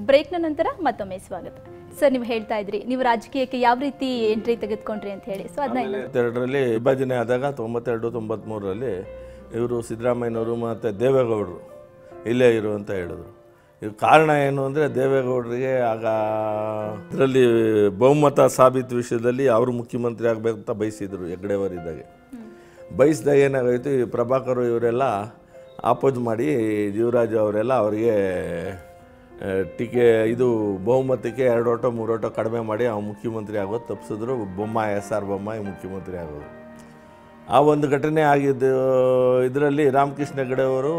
ಬ್ರೇಕ್ನ ನಂತರ ಮತ್ತೊಮ್ಮೆ ಸ್ವಾಗತ ಸರ್ ನೀವು ಹೇಳ್ತಾ ಇದ್ರಿ ನೀವು ರಾಜಕೀಯಕ್ಕೆ ಯಾವ ರೀತಿ ಎಂಟ್ರಿ ತೆಗೆದುಕೊಂಡ್ರಿ ಅಂತ ಹೇಳಿ ಸೊ ಅದನ್ನ ಇಲ್ಲ ತೊಂಬತ್ತೆರಡರಲ್ಲಿ ವಿಭಜನೆ ಆದಾಗ ತೊಂಬತ್ತೆರಡು ತೊಂಬತ್ತ್ಮೂರರಲ್ಲಿ ಇವರು ಸಿದ್ದರಾಮಯ್ಯನವರು ಮತ್ತು ದೇವೇಗೌಡರು ಇಲ್ಲೇ ಇರು ಅಂತ ಹೇಳಿದ್ರು ಇದು ಕಾರಣ ಏನು ಅಂದರೆ ದೇವೇಗೌಡರಿಗೆ ಆಗ ಇದರಲ್ಲಿ ಬಹುಮತ ಸಾಬೀತು ವಿಷಯದಲ್ಲಿ ಅವರು ಮುಖ್ಯಮಂತ್ರಿ ಆಗಬೇಕಂತ ಬಯಸಿದ್ರು ಹೆಗ್ಡೆಯವರಿದ್ದಾಗೆ ಬಯಸಿದಾಗ ಏನಾಗೋಯ್ತು ಈ ಪ್ರಭಾಕರ್ ಇವರೆಲ್ಲ ಆಪೋಸ್ ಮಾಡಿ ಜೀವರಾಜು ಅವರೆಲ್ಲ ಅವರಿಗೆ ಆ, ಟಿಕೆ ಇದು ಬಹುಮತಕ್ಕೆ ಎರಡು ಓಟೋ ಮೂರು ಓಟೋ ಕಡಿಮೆ ಮಾಡಿ ಅವ್ನು ಮುಖ್ಯಮಂತ್ರಿ ಆಗೋದು ತಪ್ಪಿಸಿದ್ರು ಬೊಮ್ಮಾಯಿ ಎಸ್ ಆರ್ ಬೊಮ್ಮಾಯಿ ಮುಖ್ಯಮಂತ್ರಿ ಆಗೋದು ಆ ಒಂದು ಘಟನೆ ಆಗಿದ್ದು ಇದರಲ್ಲಿ ರಾಮಕೃಷ್ಣ ಹೆಗಡೆ ಅವರು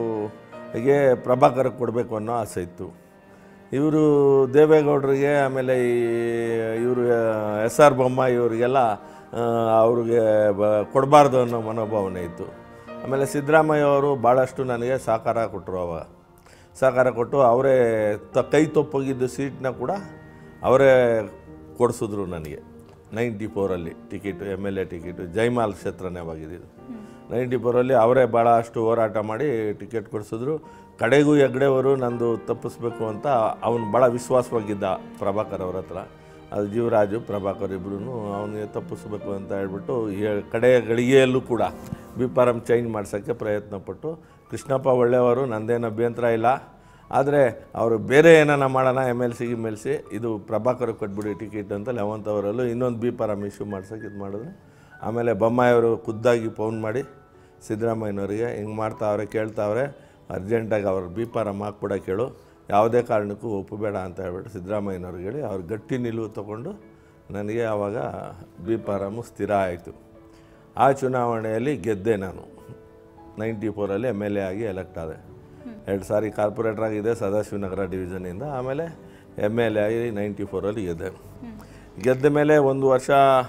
ಗೆ ಪ್ರಭಾಕರಕ್ಕೆ ಕೊಡಬೇಕು ಅನ್ನೋ ಆಸೆ ಇತ್ತು ಇವರು ದೇವೇಗೌಡರಿಗೆ ಆಮೇಲೆ ಈ ಇವರು ಎಸ್ ಆರ್ ಬೊಮ್ಮಾಯಿ ಇವರಿಗೆಲ್ಲ ಆ, ಅವ್ರಿಗೆ ಬ ಕೊಡಬಾರ್ದು ಅನ್ನೋ ಮನೋಭಾವನೆ ಇತ್ತು ಆಮೇಲೆ ಸಿದ್ದರಾಮಯ್ಯ ಅವರು ಭಾಳಷ್ಟು ನನಗೆ ಸಹಕಾರ ಕೊಟ್ಟರು ಅವಾಗ ಸಹಕಾರ ಕೊಟ್ಟು ಅವರೇ ತ ಕೈ ತೊಪ್ಪೋಗಿದ್ದು ಸೀಟ್ನ ಕೂಡ ಅವರೇ ಕೊಡಿಸಿದ್ರು ನನಗೆ ನೈಂಟಿ ಫೋರಲ್ಲಿ ticket M L A ticket Jayamahal ಕ್ಷೇತ್ರನೇ ಆಗಿದ್ದು ನೈಂಟಿ ಫೋರಲ್ಲಿ ಅವರೇ ಭಾಳ ಅಷ್ಟು ಹೋರಾಟ ಮಾಡಿ ಟಿಕೆಟ್ ಕೊಡಿಸಿದ್ರು ಕಡೆಗೂ ಹೆಗ್ಡೆಯವರು ನಂದು ತಪ್ಪಿಸ್ಬೇಕು ಅಂತ ಅವನು ಭಾಳ ವಿಶ್ವಾಸವಾಗಿದ್ದ ಪ್ರಭಾಕರ್ ಅವ್ರ ಹತ್ರ ಅದು ಜೀವರಾಜು ಪ್ರಭಾಕರ್ ಇಬ್ಬರೂ ಅವನಿಗೆ ತಪ್ಪಿಸ್ಬೇಕು ಅಂತ ಹೇಳ್ಬಿಟ್ಟು ಏ- ಕಡೆಯ ಗಳಿಗೆಯಲ್ಲೂ ಕೂಡ ಬಿ ಫಾರಮ್ ಚೇಂಜ್ ಮಾಡ್ಸೋಕ್ಕೆ ಪ್ರಯತ್ನ ಪಟ್ಟು ಕೃಷ್ಣಪ್ಪ ಒಳ್ಳೆಯವರು ನಂದೇನು ಅಭ್ಯಂತರ ಇಲ್ಲ ಆದರೆ ಅವರು ಬೇರೆ ಏನಾನ ಮಾಡೋಣ ಎಮ್ ಎಲ್ ಸಿ ಗಿಮ್ ಎಲ್ ಸಿ ಇದು ಪ್ರಭಾಕರ್ ಕೊಟ್ಬಿಡಿ ಟಿಕೆಟ್ ಅಂತ ಲೆವೆಂತ್ ಅವರಲ್ಲೂ ಇನ್ನೊಂದು ಬಿ ಫಾರಮ್ ಇಶ್ಯೂ ಮಾಡ್ಸೋಕೆ ಇದು ಮಾಡಿದ್ರು ಆಮೇಲೆ ಬೊಮ್ಮಾಯಿಯವರು ಖುದ್ದಾಗಿ ಫೋನ್ ಮಾಡಿ ಸಿದ್ದರಾಮಯ್ಯನವರಿಗೆ ಹಿಂಗೆ ಮಾಡ್ತಾವ್ರೆ ಕೇಳ್ತಾವ್ರೆ ಅರ್ಜೆಂಟಾಗಿ ಅವ್ರು ಬಿ ಫಾರಮ್ ಹಾಕ್ಬಿಡೋಕೆ ಹೇಳು ಯಾವುದೇ ಕಾರಣಕ್ಕೂ ಒಪ್ಪಬೇಡ ಅಂತ ಹೇಳ್ಬಿಟ್ಟು ಸಿದ್ದರಾಮಯ್ಯನವ್ರಿಗೆ ಹೇಳಿ ಅವ್ರು ಗಟ್ಟಿ ನಿಲುವು ತಗೊಂಡು ನನಗೆ ಆವಾಗ ಬಿ ಫಾರಮು ಸ್ಥಿರ ಆಯಿತು ಆ ಚುನಾವಣೆಯಲ್ಲಿ ಗೆದ್ದೆ ನಾನು ನೈಂಟಿ ಫೋರಲ್ಲಿ ಎಮ್ ಎಲ್ ಎ ಆಗಿ ಎಲೆಕ್ಟ್ ಆದೆ ಎರಡು ಸಾರಿ ಕಾರ್ಪೊರೇಟರ್ ಆಗಿದೆ ಸದಾಶಿವನಗರ ಡಿವಿಷನಿಂದ ಆಮೇಲೆ ಎಮ್ ಎಲ್ ಎ ಆಗಿ ನೈಂಟಿ ಫೋರಲ್ಲಿ ಗೆದ್ದೆ ಗೆದ್ದ ಮೇಲೆ ಒಂದು ವರ್ಷ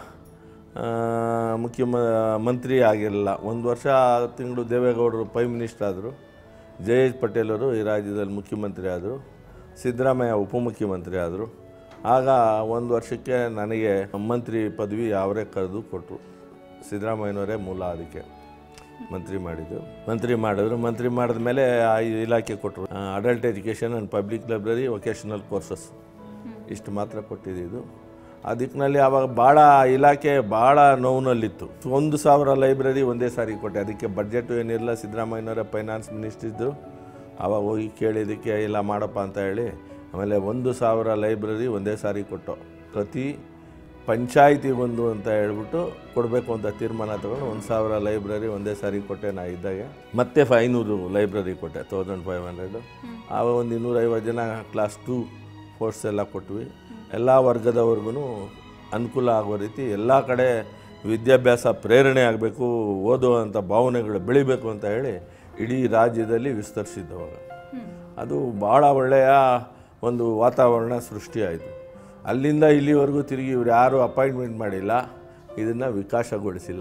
ಆ, ಮುಖ್ಯಮ ಮಂತ್ರಿ ಆಗಿರಲಿಲ್ಲ ಒಂದು ವರ್ಷ ತಿಂಗಳು ದೇವೇಗೌಡರು ಪ್ರೈಮ್ ಮಿನಿಸ್ಟರ್ ಆದರು ಜಯೇಶ್ ಪಟೇಲರು ಈ ರಾಜ್ಯದಲ್ಲಿ ಮುಖ್ಯಮಂತ್ರಿ ಆದರು ಸಿದ್ದರಾಮಯ್ಯ ಉಪಮುಖ್ಯಮಂತ್ರಿ ಆದರು ಆಗ ಒಂದು ವರ್ಷಕ್ಕೆ ನನಗೆ ಮಂತ್ರಿ ಪದವಿ ಅವರೇ ಕರೆದು ಕೊಟ್ಟರು ಸಿದ್ದರಾಮಯ್ಯನವರೇ ಮೂಲ ಅದಕ್ಕೆ ಮಂತ್ರಿ ಮಾಡಿದ್ದು ಮಂತ್ರಿ ಮಾಡಿದ್ರು ಮಂತ್ರಿ ಮಾಡಿದ ಮೇಲೆ ಆ ಇಲಾಖೆ ಕೊಟ್ಟರು adult education and public library vocational courses ಇಷ್ಟು ಮಾತ್ರ ಕೊಟ್ಟಿದ್ದು ಆ ದಿಕ್ಕಿನಲ್ಲಿ ಆವಾಗ ಭಾಳ ಇಲಾಖೆ ಭಾಳ ನೋವಿನಲ್ಲಿತ್ತು ಒಂದು ಸಾವಿರ ಲೈಬ್ರರಿ ಒಂದೇ ಸಾರಿ ಕೊಟ್ಟೆ ಅದಕ್ಕೆ ಬಡ್ಜೆಟು ಏನಿರಲಿಲ್ಲ ಸಿದ್ದರಾಮಯ್ಯನವರೇ ಫೈನಾನ್ಸ್ ಮಿನಿಸ್ಟರ್ ಇದ್ದರು ಆವಾಗ ಹೋಗಿ ಕೇಳಿದ್ದಕ್ಕೆ ಇಲ್ಲ ಮಾಡಪ್ಪ ಅಂತ ಹೇಳಿ ಆಮೇಲೆ ಒಂದು ಸಾವಿರ ಲೈಬ್ರರಿ ಒಂದೇ ಸಾರಿ ಕೊಟ್ಟು ಪ್ರತಿ ಪಂಚಾಯಿತಿ ಒಂದು ಅಂತ ಹೇಳ್ಬಿಟ್ಟು ಕೊಡಬೇಕು ಅಂತ ತೀರ್ಮಾನ ತಗೊಂಡು ಒಂದು ಸಾವಿರ ಲೈಬ್ರರಿ ಒಂದೇ ಸಾರಿ ಕೊಟ್ಟೆ ನಾ ಇದ್ದಾಗೆ ಮತ್ತೆ ಫೈ ಐನೂರು ಲೈಬ್ರರಿ ಕೊಟ್ಟೆ ತೌಸಂಡ್ ಫೈವ್ ಹಂಡ್ರೆಡು ಆವಾಗ ಒಂದು ಇನ್ನೂರೈವತ್ತು ಜನ ಕ್ಲಾಸ್ ಟು ಫೋರ್ಸ್ ಎಲ್ಲ ಕೊಟ್ವಿ ಎಲ್ಲ ವರ್ಗದವ್ರಿಗೂ ಅನುಕೂಲ ಆಗೋ ರೀತಿ ಎಲ್ಲ ಕಡೆ ವಿದ್ಯಾಭ್ಯಾಸ ಪ್ರೇರಣೆ ಆಗಬೇಕು ಓದುವಂಥ ಭಾವನೆಗಳು ಬೆಳಿಬೇಕು ಅಂತ ಹೇಳಿ ಇಡೀ ರಾಜ್ಯದಲ್ಲಿ ವಿಸ್ತರಿಸಿದ್ದವಾಗ ಅದು ಭಾಳ ಒಳ್ಳೆಯ ಒಂದು ವಾತಾವರಣ ಸೃಷ್ಟಿಯಾಯಿತು ಅಲ್ಲಿಂದ ಇಲ್ಲಿವರೆಗೂ ತಿರುಗಿ ಇವ್ರು ಯಾರೂ ಅಪಾಯಿಂಟ್ಮೆಂಟ್ ಮಾಡಿಲ್ಲ ಇದನ್ನು ವಿಕಾಸಗೊಳಿಸಿಲ್ಲ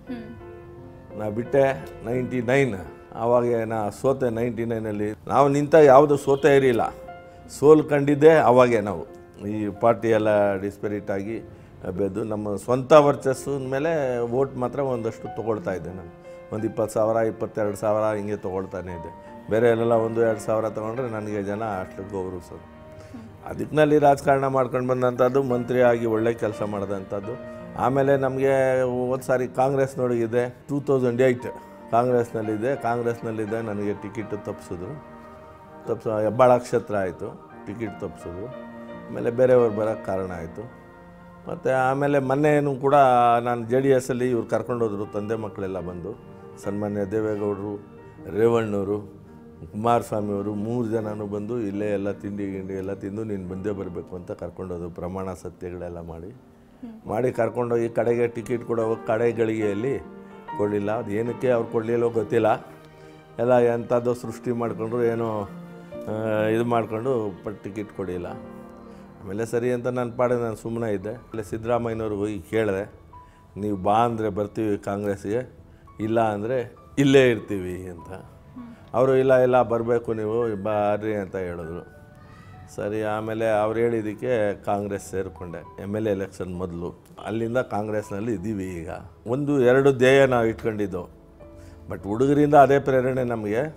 ನಾ ಬಿಟ್ಟೆ ನೈಂಟಿ ನೈನ್ ಆವಾಗ ನಾ ಸೋತೆ ನೈಂಟಿ ನೈನಲ್ಲಿ ನಾವು ನಿಂತ ಯಾವುದು ಸೋತೆ ಇರಲಿಲ್ಲ ಸೋಲ್ ಕಂಡಿದ್ದೇ ಅವಾಗೆ ನಾವು ಈ ಪಾರ್ಟಿ ಎಲ್ಲ ಡಿಸ್ಪೆರಿಟ್ ಆಗಿ ಬೆದ್ದು ನಮ್ಮ ಸ್ವಂತ ವರ್ಚಸ್ಸು ಮೇಲೆ ವೋಟ್ ಮಾತ್ರ ಒಂದಷ್ಟು ತೊಗೊಳ್ತಾ ಇದ್ದೆ ನಾನು ಒಂದು ಇಪ್ಪತ್ತು ಸಾವಿರ ಇಪ್ಪತ್ತೆರಡು ಸಾವಿರ ಹಿಂಗೆ ತೊಗೊಳ್ತಾನೆ ಇದ್ದೆ ಬೇರೆ ಎಲ್ಲೆಲ್ಲ ಒಂದು ಎರಡು ಸಾವಿರ ತೊಗೊಂಡ್ರೆ ನನಗೆ ಜನ ಅಷ್ಟು ಗೌರವಿಸೋದು ಅದಕ್ಕಿನಲ್ಲಿ ರಾಜಕಾರಣ ಮಾಡ್ಕೊಂಡು ಬಂದಂಥದ್ದು ಮಂತ್ರಿ ಆಗಿ ಒಳ್ಳೆ ಕೆಲಸ ಮಾಡಿದಂಥದ್ದು ಆಮೇಲೆ ನಮಗೆ ಒಂದು ಸಾರಿ ಕಾಂಗ್ರೆಸ್ನೊಳಗಿದೆ ಟೂ ತೌಸಂಡ್ ಏಯ್ಟ್ ಕಾಂಗ್ರೆಸ್ನಲ್ಲಿದ್ದೆ ಕಾಂಗ್ರೆಸ್ನಲ್ಲಿದ್ದೆ ನನಗೆ ಟಿಕೆಟ್ ತಪ್ಪಿಸಿದ್ರು ತಪ್ಪಿಸ ಹೆಬ್ಬಾಳ ಕ್ಷೇತ್ರ ಆಯಿತು ಟಿಕೆಟ್ ತಪ್ಪಿಸಿದ್ರು ಆಮೇಲೆ ಬೇರೆಯವ್ರು ಬರೋಕ್ಕೆ ಕಾರಣ ಆಯಿತು ಮತ್ತು ಆಮೇಲೆ ಮೊನ್ನೆನೂ ಕೂಡ ನಾನು ಜೆ ಡಿ ಎಸ್ಸಲ್ಲಿ ಇವ್ರು ಕರ್ಕೊಂಡೋದ್ರು ತಂದೆ ಮಕ್ಕಳೆಲ್ಲ ಬಂದು ಸನ್ಮಾನ್ಯ ದೇವೇಗೌಡರು ರೇವಣ್ಣವರು ಕುಮಾರಸ್ವಾಮಿ ಅವರು ಮೂರು ಜನನೂ ಬಂದು ಇಲ್ಲೇ ಎಲ್ಲ ತಿಂಡಿ ಗಿಂಡಿ ಎಲ್ಲ ತಿಂದು ನೀನು ಬಂದೇ ಬರಬೇಕು ಅಂತ ಕರ್ಕೊಂಡೋದ್ರು ಪ್ರಮಾಣ ಸತ್ಯಗಳೆಲ್ಲ ಮಾಡಿ ಮಾಡಿ ಕರ್ಕೊಂಡೋಗಿ ಕಡೆಗೆ ಟಿಕೆಟ್ ಕೊಡೋ ಕಡೆ ಗಳಿಗೆಯಲ್ಲಿ ಕೊಡಲಿಲ್ಲ ಅದು ಏನಕ್ಕೆ ಅವ್ರು ಕೊಡಲಿಲ್ಲೋ ಗೊತ್ತಿಲ್ಲ ಎಲ್ಲ ಎಂಥದ್ದು ಸೃಷ್ಟಿ ಮಾಡಿಕೊಂಡ್ರು ಏನೋ ಆ, ಇದು ಮಾಡಿಕೊಂಡು ಪಟ್ ಟಿಕೆಟ್ ಕೊಡಿಲ್ಲ ಆಮೇಲೆ ಸರಿ ಅಂತ ನಾನು ಪಾಡೆ ನಾನು ಸುಮ್ಮನೆ ಇದ್ದೆ ಅಲ್ಲೇ ಸಿದ್ದರಾಮಯ್ಯನವ್ರಿಗೆ ಹೋಗಿ ಕೇಳಿದೆ ನೀವು ಬಾ ಅಂದರೆ ಬರ್ತೀವಿ ಕಾಂಗ್ರೆಸ್ಗೆ ಇಲ್ಲ ಅಂದರೆ ಇಲ್ಲೇ ಇರ್ತೀವಿ ಅಂತ ಅವರು ಇಲ್ಲ ಇಲ್ಲ ಬರಬೇಕು ನೀವು ಬರ್ರಿ ಅಂತ ಹೇಳಿದ್ರು ಸರಿ ಆಮೇಲೆ ಅವ್ರು ಹೇಳಿದ್ದಕ್ಕೆ ಕಾಂಗ್ರೆಸ್ ಸೇರಿಕೊಂಡೆ ಎಮ್ ಎಲ್ ಎ ಎಲೆಕ್ಷನ್ ಮೊದಲು ಅಲ್ಲಿಂದ ಕಾಂಗ್ರೆಸ್ನಲ್ಲಿ ಇದ್ದೀವಿ ಈಗ ಒಂದು ಎರಡು ಧ್ಯೇಯ ನಾವು ಇಟ್ಕೊಂಡಿದ್ದು ಬಟ್ ಹುಡುಗರಿಂದ ಅದೇ ಪ್ರೇರಣೆ ನಮಗೆ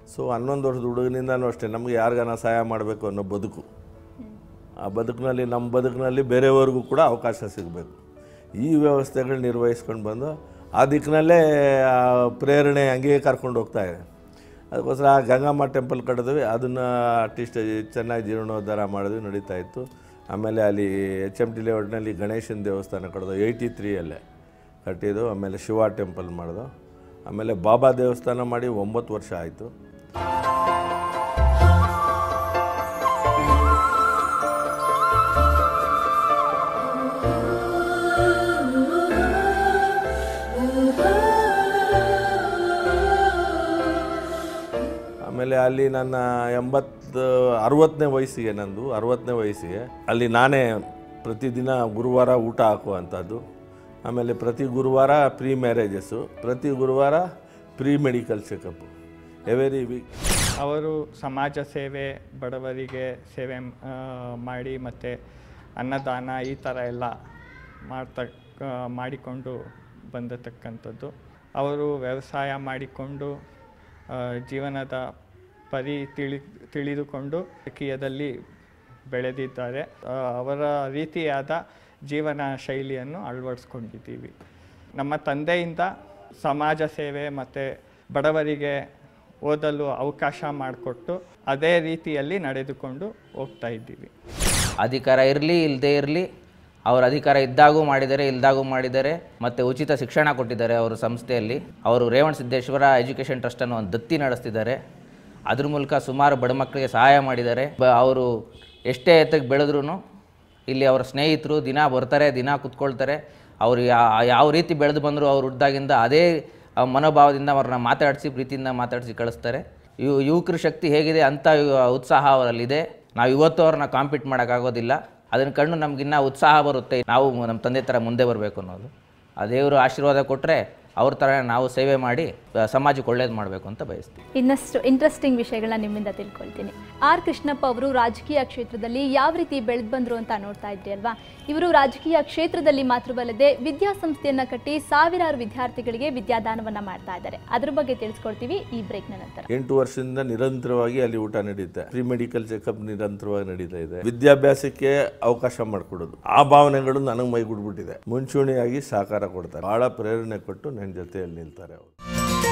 ಸೊ ಹನ್ನೊಂದು ವರ್ಷದ ಹುಡುಗನಿಂದನೂ ಅಷ್ಟೇ ನಮಗೆ ಯಾರಿಗಾನ ಸಹಾಯ ಮಾಡಬೇಕು ಅನ್ನೋ ಬದುಕು ಆ ಬದುಕಿನಲ್ಲಿ ನಮ್ಮ ಬದುಕಿನಲ್ಲಿ ಬೇರೆಯವ್ರಿಗೂ ಕೂಡ ಅವಕಾಶ ಸಿಗಬೇಕು ಈ ವ್ಯವಸ್ಥೆಗಳು ನಿರ್ವಹಿಸ್ಕೊಂಡು ಬಂದು ಆ ದಿಕ್ಕಿನಲ್ಲೇ ಆ ಪ್ರೇರಣೆ ಹಂಗೆ ಕರ್ಕೊಂಡು ಹೋಗ್ತಾ ಇದೆ ಅದಕ್ಕೋಸ್ಕರ ಆ ಗಂಗಮ್ಮ ಟೆಂಪಲ್ ಕಟ್ಟಿದ್ವಿ ಅದನ್ನು ಅಟ್ಲೀಸ್ಟ್ ಚೆನ್ನಾಗಿ ಜೀರ್ಣೋದ್ಧಾರ ಮಾಡಿದ್ವಿ ನಡೀತಾ ಇತ್ತು ಆಮೇಲೆ ಅಲ್ಲಿ ಎಚ್ ಎಮ್ ಟಿ ಲೇಔಟ್ನಲ್ಲಿ ಗಣೇಶನ ದೇವಸ್ಥಾನ ಕಟ್ಟಿದ್ವು ಏಯ್ಟಿ ತ್ರೀಯಲ್ಲೇ ಕಟ್ಟಿದ್ದು ಆಮೇಲೆ ಶಿವ ಟೆಂಪಲ್ ಮಾಡಿದು ಆಮೇಲೆ ಬಾಬಾ ದೇವಸ್ಥಾನ ಮಾಡಿ ಒಂಬತ್ತು ವರ್ಷ ಆಯಿತು ಆಮೇಲೆ ಅಲ್ಲಿ ನನ್ನ ಎಂಬತ್ತು ಅರವತ್ತನೇ ವಯಸ್ಸಿಗೆ ನಂದು ಅರವತ್ತನೇ ವಯಸ್ಸಿಗೆ ಅಲ್ಲಿ ನಾನೇ ಪ್ರತಿದಿನ ಗುರುವಾರ ಊಟ ಹಾಕುವಂಥದ್ದು ಆಮೇಲೆ ಪ್ರತಿ ಗುರುವಾರ ಪ್ರೀ ಮ್ಯಾರೇಜಸ್ಸು ಪ್ರತಿ ಗುರುವಾರ free medical checkup every week ಅವರು ಸಮಾಜ ಸೇವೆ ಬಡವರಿಗೆ ಸೇವೆ ಆ, ಮಾಡಿ ಮತ್ತು ಅನ್ನದಾನ ಈ ಥರ ಎಲ್ಲ ಮಾಡ್ತಕ್ಕ ಮಾಡಿಕೊಂಡು ಬಂದತಕ್ಕಂಥದ್ದು ಅವರು ವ್ಯವಸಾಯ ಮಾಡಿಕೊಂಡು ಆ, ಜೀವನದ ಪರಿ ತಿಳಿ ತಿಳಿದುಕೊಂಡು ರಾಜಕೀಯದಲ್ಲಿ ಬೆಳೆದಿದ್ದಾರೆ ಆ, ಅವರ ರೀತಿಯಾದ ಜೀವನ ಶೈಲಿಯನ್ನು ಅಳವಡಿಸ್ಕೊಂಡಿದ್ದೀವಿ ನಮ್ಮ ತಂದೆಯಿಂದ ಸಮಾಜ ಸೇವೆ ಮತ್ತು ಬಡವರಿಗೆ ಓದಲು ಅವಕಾಶ ಮಾಡಿಕೊಟ್ಟು ಅದೇ ರೀತಿಯಲ್ಲಿ ನಡೆದುಕೊಂಡು ಹೋಗ್ತಾ ಇದ್ದೀವಿ ಅಧಿಕಾರ ಇರಲಿ ಇಲ್ಲದೇ ಇರಲಿ ಅವ್ರ ಅಧಿಕಾರ ಇದ್ದಾಗೂ ಮಾಡಿದ್ದಾರೆ ಇಲ್ದಾಗೂ ಮಾಡಿದ್ದಾರೆ ಮತ್ತು ಉಚಿತ ಶಿಕ್ಷಣ ಕೊಟ್ಟಿದ್ದಾರೆ ಅವರ ಸಂಸ್ಥೆಯಲ್ಲಿ ಅವರು ರೇವಣ ಸಿದ್ದೇಶ್ವರ ಎಜುಕೇಷನ್ ಟ್ರಸ್ಟನ್ನು ಒಂದು ದತ್ತಿ ನಡೆಸ್ತಿದ್ದಾರೆ ಅದ್ರ ಮೂಲಕ ಸುಮಾರು ಬಡ ಮಕ್ಕಳಿಗೆ ಸಹಾಯ ಮಾಡಿದ್ದಾರೆ ಬ ಅವರು ಎಷ್ಟೇ ಎತ್ತಕ್ಕೆ ಬೆಳೆದ್ರೂ ಇಲ್ಲಿ ಅವರ ಸ್ನೇಹಿತರು ದಿನ ಬರ್ತಾರೆ ದಿನ ಕುತ್ಕೊಳ್ತಾರೆ ಅವರು ಯಾ- ಯಾವ ರೀತಿ ಬೆಳೆದು ಬಂದರು ಅವ್ರು ಹುಡ್ದಾಗಿಂದ ಅದೇ ಆ ಮನೋಭಾವದಿಂದ ಅವ್ರನ್ನ ಮಾತಾಡಿಸಿ ಪ್ರೀತಿಯಿಂದ ಮಾತಾಡಿಸಿ ಕಳಿಸ್ತಾರೆ ಇವು ಯುವಕರ ಶಕ್ತಿ ಹೇಗಿದೆ ಅಂಥ ಇವ- ಉತ್ಸಾಹ ಅವರಲ್ಲಿದೆ ನಾವು ಇವತ್ತು ಅವ್ರನ್ನ ಕಾಂಪೀಟ್ ಮಾಡೋಕ್ಕಾಗೋದಿಲ್ಲ ಅದನ್ನು ಕಂಡು ನಮಗಿನ್ನ ಉತ್ಸಾಹ ಬರುತ್ತೆ ನಾವು ನಮ್ಮ ತಂದೆ ಥರ ಮುಂದೆ ಬರಬೇಕು ಅನ್ನೋದು ಆ ದೇವರು ಆಶೀರ್ವಾದ ಕೊಟ್ಟರೆ ಅವ್ರ ಥರ ನಾವು ಸೇವೆ ಮಾಡಿ ಆ, ಸಮಾಜಕ್ಕೆ ಒಳ್ಳೇದು ಮಾಡಬೇಕು ಅಂತ ಬಯಸ್ತೀವಿ ಇನ್ನಷ್ಟು ಇಂಟ್ರೆಸ್ಟಿಂಗ್ ವಿಷಯಗಳನ್ನ ನಿಮ್ಮಿಂದ ತಿಳ್ಕೊಳ್ತೀನಿ ಆರ್ ಕೃಷ್ಣಪ್ಪ ಅವರು ರಾಜಕೀಯ ಕ್ಷೇತ್ರದಲ್ಲಿ ಯಾವ ರೀತಿ ಬೆಳೆದು ಬಂದರು ಅಂತ ನೋಡ್ತಾ ಇದ್ರಿ ಅಲ್ವಾ ಇವರು ರಾಜಕೀಯ ಕ್ಷೇತ್ರದಲ್ಲಿ ಮಾತ್ರವಲ್ಲದೆ ವಿದ್ಯಾಸಂಸ್ಥೆಯನ್ನ ಕಟ್ಟಿ ಸಾವಿರಾರು ವಿದ್ಯಾರ್ಥಿಗಳಿಗೆ ವಿದ್ಯಾದಾನವನ್ನ ಮಾಡ್ತಾ ಇದ್ದಾರೆ ಅದ್ರ ಬಗ್ಗೆ ತಿಳಿಸ್ಕೊಡ್ತೀವಿ ಈ ಬ್ರೇಕ್ನ ನಂತರ ಎಂಟು ವರ್ಷದಿಂದ ನಿರಂತರವಾಗಿ ಅಲ್ಲಿ ಊಟ ನಡೀತೆ ಪ್ರೀ ಮೆಡಿಕಲ್ ಚೆಕಪ್ ನಿರಂತರವಾಗಿ ನಡೀತಾ ಇದೆ ವಿದ್ಯಾಭ್ಯಾಸಕ್ಕೆ ಅವಕಾಶ ಮಾಡಿಕೊಡೋದು ಆ ಭಾವನೆಗಳು ನನಗೆ ಮೈಗೂಡ್ಬಿಟ್ಟಿದೆ ಮುಂಚೂಣಿಯಾಗಿ ಸಹಕಾರ ಕೊಡ್ತಾರೆ ಬಹಳ ಪ್ರೇರಣೆ ಕೊಟ್ಟು ನನ್ನ ಜೊತೆಯಲ್ಲಿ ನಿಲ್ತಾರೆ ಅವರು